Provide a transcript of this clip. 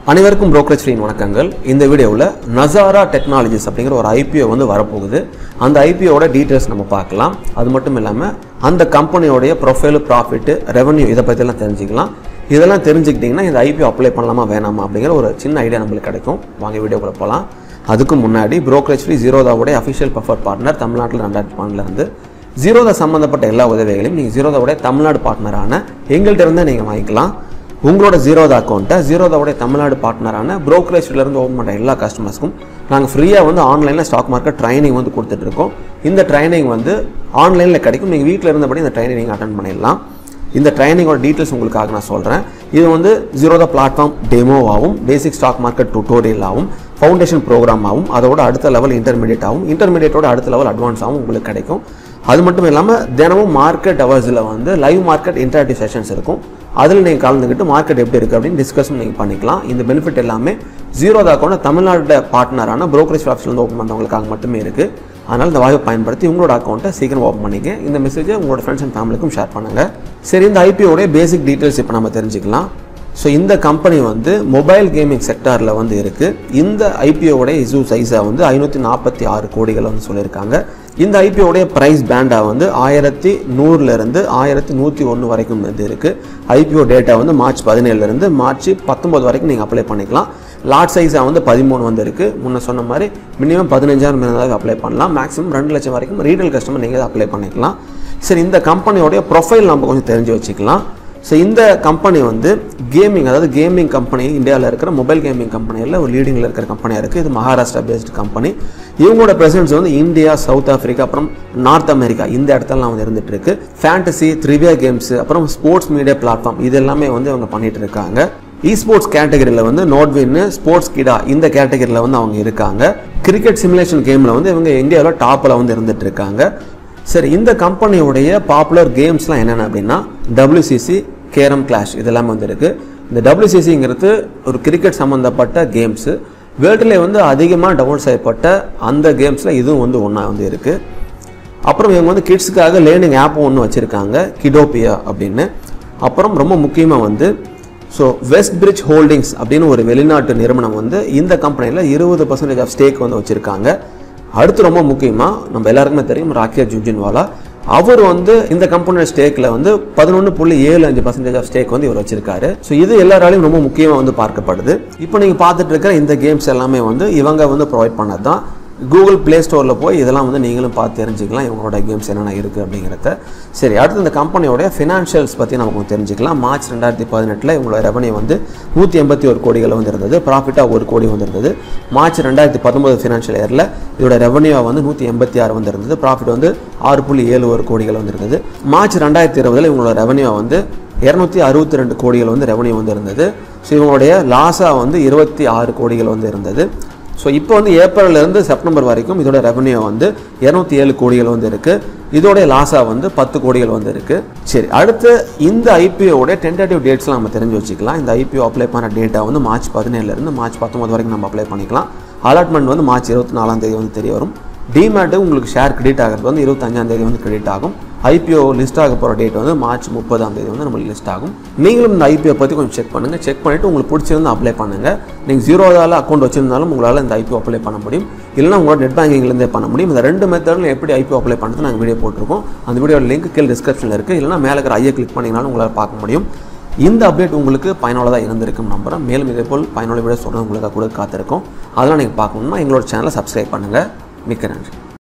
அனைவருக்கும் brokerage free வணக்கங்கள் இந்த வீடியோவில் நசாரா டெக்னாலஜிஸ் அப்படிங்கிற ஒரு ஐபிஓ வந்து வரப்போகுது அந்த ஐபிஓட டீட்டெயில்ஸ் நம்ம பார்க்கலாம் அது மட்டும் இல்லாமல் அந்த கம்பெனியோடைய ப்ரொஃபைல் ப்ராஃபிட் ரெவன்யூ இதை பற்றிலாம் தெரிஞ்சுக்கலாம் இதெல்லாம் தெரிஞ்சுக்கிட்டிங்கன்னா இந்த ஐபிஓ அப்ளை பண்ணலாமா வேணாமா அப்படிங்கிற ஒரு சின்ன ஐடியா நம்மளுக்கு கிடைக்கும் வாங்க வீடியோக்குள்ள போகலாம் அதுக்கு முன்னாடி brokerage ஃப்ரீ ஜீரோதாவுடைய அஃபிஷியல் ப்ரிஃபர் பார்ட்னர் தமிழ்நாட்டில் ரெண்டாயிரத்தி பன்னெண்டுலேருந்து ஜீரோதா சம்மந்தப்பட்ட எல்லா உதவிகளையும் நீங்கள் ஜீரோதாவுடைய தமிழ்நாடு பார்ட்னரான எங்கள்கிட்ட இருந்து நீங்கள் வாங்கிக்கலாம் உங்களோட ஜீரோதா அக்கௌண்ட்டை ஜீரோதாவுடைய தமிழ்நாடு பார்ட்னரான இருந்து ஓப்பன் பண்ணுற எல்லா கஸ்டமர்ஸ்க்கும் நாங்கள் ஃப்ரீயாக வந்து ஆன்லைனில் ஸ்டாக் மார்க்கெட் ட்ரைனிங் வந்து கொடுத்துட்ருக்கோம் இந்த ட்ரைனிங் வந்து ஆன்லைனில் கிடைக்கும் நீங்கள் வீட்டில் இருந்தபடி இந்த ட்ரைனிங் நீங்கள் அட்டன் பண்ணிடலாம் இந்த ட்ரைனிங்கோட டீட்டெயில்ஸ் உங்களுக்காக நான் சொல்கிறேன் இது வந்து ஜீரோதா பிளாட்ஃபார்ம் டெமோவாகவும் பேசிக் ஸ்டாக் மார்க்கெட் டுட்டோரியலாகவும் ஃபவுண்டேஷன் ப்ரோக்ராமாகவும் அதோட அடுத்த லெவல் இன்டர்மீடியட் ஆகும் இன்டர்மீடியட்டோட அடுத்த லெவல் அட்வான்ஸாகவும் உங்களுக்கு கிடைக்கும் அது மட்டும் இல்லாமல் தினமும் மார்க்கெட் ஹவர்ஸில் வந்து லைவ் மார்க்கெட் இன்டராக்டிவ் செஷன்ஸ் இருக்கும் அதில் நீங்கள் கலந்துக்கிட்டு மார்க்கெட் எப்படி இருக்குது அப்படின்னு டிஸ்கஸும் நீங்கள் பண்ணிக்கலாம் இந்த பெனிஃபிட் எல்லாமே ஜீரோதா அக்கௌண்ட் தமிழ்நாடு பார்ட்னரான brokerage ஆஃபீஸ்லேருந்து ஓப்பன் பண்ணுறவங்களுக்காக மட்டுமே இருக்குது அதனால் இந்த வாய்ப்பை பயன்படுத்தி உங்களோட அக்கௌண்ட்டை சீக்கிரம் ஓப்பன் பண்ணிக்க இந்த மெசேஜை உங்களோட ஃப்ரெண்ட்ஸ் அண்ட் ஃபேமிலிக்கும் ஷேர் பண்ணுங்கள் சரி இந்த ஐபிஓடைய பேசிக் டீட்டெயில்ஸ் இப்போ நம்ம தெரிஞ்சுக்கலாம் ஸோ இந்த கம்பெனி வந்து மொபைல் கேமிங் செக்டாரில் வந்து இருக்குது இந்த ஐபிஓடைய இஷ்யூ சைஸாக வந்து ஐநூற்றி நாற்பத்தி ஆறு கோடிகள் வந்து சொல்லியிருக்காங்க இந்த ஐபிஓடைய ப்ரைஸ் பேண்டாக வந்து ஆயிரத்தி நூறுலேருந்து ஆயிரத்தி நூற்றி ஒன்று வரைக்கும் வந்து இருக்குது ஐபிஓ டேட்டா வந்து மார்ச் பதினேழுலேருந்து மார்ச் பத்தொம்போது வரைக்கும் நீங்கள் அப்ளை பண்ணிக்கலாம் லாட் சைஸாக வந்து பதிமூணு வந்து இருக்குது முன்ன சொன்ன மாதிரி மினிமம் பதினஞ்சாயிரம் இருந்தாலும் அப்ளை பண்ணலாம் மேக்ஸிமம் ரெண்டு லட்சம் வரைக்கும் ரீட்டைல் கஸ்டமர் நீங்கள் அப்ளை பண்ணிக்கலாம் சரி இந்த கம்பெனியோடைய ப்ரொஃபைல் நம்ம கொஞ்சம் தெரிஞ்சு வச்சுக்கலாம் ஸோ இந்த கம்பெனி வந்து கேமிங் அதாவது கேமிங் கம்பெனி இந்தியாவில் இருக்கிற மொபைல் கேமிங் கம்பெனியில் ஒரு லீடிங்கில் இருக்கிற கம்பெனியாக இருக்குது இது மகாராஷ்டிரா பேஸ்டு கம்பெனி இவங்களோட பிரசன்ஸ் வந்து இந்தியா சவுத் ஆஃப்ரிக்கா அப்புறம் நார்த் அமெரிக்கா இந்த இடத்துலலாம் வந்து இருந்துட்டு இருக்கு ஃபேண்டசி த்ரிவியா கேம்ஸ் அப்புறம் ஸ்போர்ட்ஸ் மீடியா பிளாட்ஃபார்ம் இது எல்லாமே வந்து அவங்க பண்ணிட்டு இருக்காங்க இ ஸ்போர்ட்ஸ் கேட்டகரியில் வந்து நோட்வின்னு ஸ்போர்ட்ஸ் கிடா இந்த கேட்டகரியில் வந்து அவங்க இருக்காங்க கிரிக்கெட் சிமுலேஷன் கேமில் வந்து இவங்க இந்தியாவில் டாப்பில் வந்து இருந்துட்டு இருக்காங்க சரி இந்த கம்பெனியோடைய பாப்புலர் கேம்ஸ்லாம் என்னென்ன அப்படின்னா டபிள்யூசிசி கேரம் கிளாஷ் இதெல்லாமே வந்து இருக்குது இந்த டபிள்யூசிசிங்கிறது ஒரு கிரிக்கெட் சம்மந்தப்பட்ட கேம்ஸு வேர்ல்டுலேயே வந்து அதிகமாக டவுன்லோட் செய்யப்பட்ட அந்த கேம்ஸில் இதுவும் வந்து ஒன்றா வந்து இருக்குது அப்புறம் இவங்க வந்து கிட்ஸுக்காக லேர்னிங் ஆப்பும் ஒன்று வச்சுருக்காங்க கிடோபியா அப்படின்னு அப்புறம் ரொம்ப முக்கியமாக வந்து ஸோ வெஸ்ட் பிரிட்ஜ் ஹோல்டிங்ஸ் அப்படின்னு ஒரு வெளிநாட்டு நிறுவனம் வந்து இந்த கம்பெனியில் இருபது பர்சன்டேஜ் ஆஃப் ஸ்டேக் வந்து வச்சுருக்காங்க அடுத்து ரொம்ப முக்கியமாக நம்ம எல்லாருக்குமே தெரியும் ராக்கியா ஜுன்ஜின்வாலா அவர் வந்து இந்த கம்பெனியோட ஸ்டேக்கில் வந்து பதினொன்று புள்ளி ஏழு அஞ்சு பர்சன்டேஜ் ஆஃப் ஸ்டேக் வந்து இவர் வச்சிருக்காரு ஸோ இது எல்லாராலையும் ரொம்ப முக்கியமாக வந்து பார்க்கப்படுது இப்போ நீங்கள் பார்த்துட்டு இருக்கிற இந்த கேம்ஸ் எல்லாமே வந்து இவங்க வந்து ப்ரொவைட் பண்ணது தான் கூகுள் ப்ளே ஸ்டோரில் போய் இதெல்லாம் வந்து நீங்களும் பார்த்து தெரிஞ்சுக்கலாம் இவங்களோட கேம்ஸ் என்னென்ன இருக்குது அப்படிங்கிறத சரி அடுத்து இந்த கம்பெனியோடைய ஃபினான்ஷியல்ஸ் பற்றி நமக்கு தெரிஞ்சுக்கலாம் மார்ச் ரெண்டாயிரத்தி பதினெட்டில் இவங்களோட ரெவன்யூ வந்து நூற்றி எண்பத்தி ஒரு கோடிகள் வந்து இருந்தது ப்ராஃபிட்டாக ஒரு கோடி வந்து இருந்தது மார்ச் ரெண்டாயிரத்தி பத்தொம்பது ஃபினான்ஷியல் இயரில் இதோட ரெவன்யூ வந்து நூற்றி எண்பத்தி ஆறு வந்து இருந்தது ப்ராஃபிட் வந்து ஆறு புள்ளி ஏழு ஒரு கோடிகள் வந்து இருந்தது மார்ச் ரெண்டாயிரத்தி இருபதில் இவங்களோட ரெவன்யூ வந்து இரநூத்தி அறுபத்தி ரெண்டு கோடிகள் வந்து ரெவன்யூ வந்து இருந்தது ஸோ இவங்களுடைய லாஸாக வந்து இருபத்தி ஆறு கோடிகள் வந்து இருந்தது ஸோ இப்போ வந்து ஏப்ரல்லேருந்து செப்டம்பர் வரைக்கும் இதோட ரெவன்யூ வந்து இரநூத்தி ஏழு கோடிகள் வந்து இருக்குது இதோடைய லாஸாக வந்து பத்து கோடிகள் வந்து இருக்குது சரி அடுத்து இந்த ஐபிஓடைய டென்டேட்டிவ் டேட்ஸ்லாம் நம்ம தெரிஞ்சு வச்சுக்கலாம் இந்த ஐபிஓ அப்ளை பண்ண டேட்டா வந்து மார்ச் பதினேழுலேருந்து மார்ச் பத்தொம்பது வரைக்கும் நம்ம அப்ளை பண்ணிக்கலாம் அலாட்மெண்ட் வந்து மார்ச் இருபத்தி நாலாம் தேதி வந்து தெரிய வரும் டிமேட்டு உங்களுக்கு ஷேர் கிரெடிட் ஆகிறது வந்து இருபத்தஞ்சாம் தேதி வந்து கிரெடிட் ஆகும் ஐபிஓ லிஸ்ட் ஆக போகிற டேட் வந்து மார்ச் முப்பதாம் தேதி வந்து நம்மளுக்கு லிஸ்ட் ஆகும் நீங்களும் இந்த ஐபிஓ பற்றி கொஞ்சம் செக் பண்ணுங்கள் செக் பண்ணிவிட்டு உங்களுக்கு பிடிச்சிருந்தா அப்ளை பண்ணுங்கள் நீங்கள் ஜீரோதாவில் அக்கௌண்ட் வச்சிருந்தாலும் உங்களால் இந்த ஐபிஓ அப்ளை பண்ண முடியும் இல்லைனா உங்களோட நெட் பேங்கிங்லேருந்தே பண்ண முடியும் இந்த ரெண்டு மெத்தடில் எப்படி ஐபிஓ அப்ளை பண்ணுறது நாங்கள் வீடியோ போட்டிருக்கோம் அந்த வீடியோட லிங்க் கீழே டிஸ்கிரிப்ஷனில் இருக்குது இல்லைனா மேலே இருக்கிற ஐயை கிளிக் பண்ணிங்கனாலும் உங்களால் பார்க்க முடியும் இந்த அப்டேட் உங்களுக்கு பயனுள்ளதாக இருந்திருக்கும் நம்புகிறேன் மேலும் இதே போல் பயனுள்ள வீடியோ சொல்கிறது உங்களுக்கு கூட காத்திருக்கும் அதெல்லாம் நீங்கள் பார்க்கணும்னா எங்களோட சேனலை சப்ஸ்கிரைப் பண்ணுங்கள் மிக்க நன்றி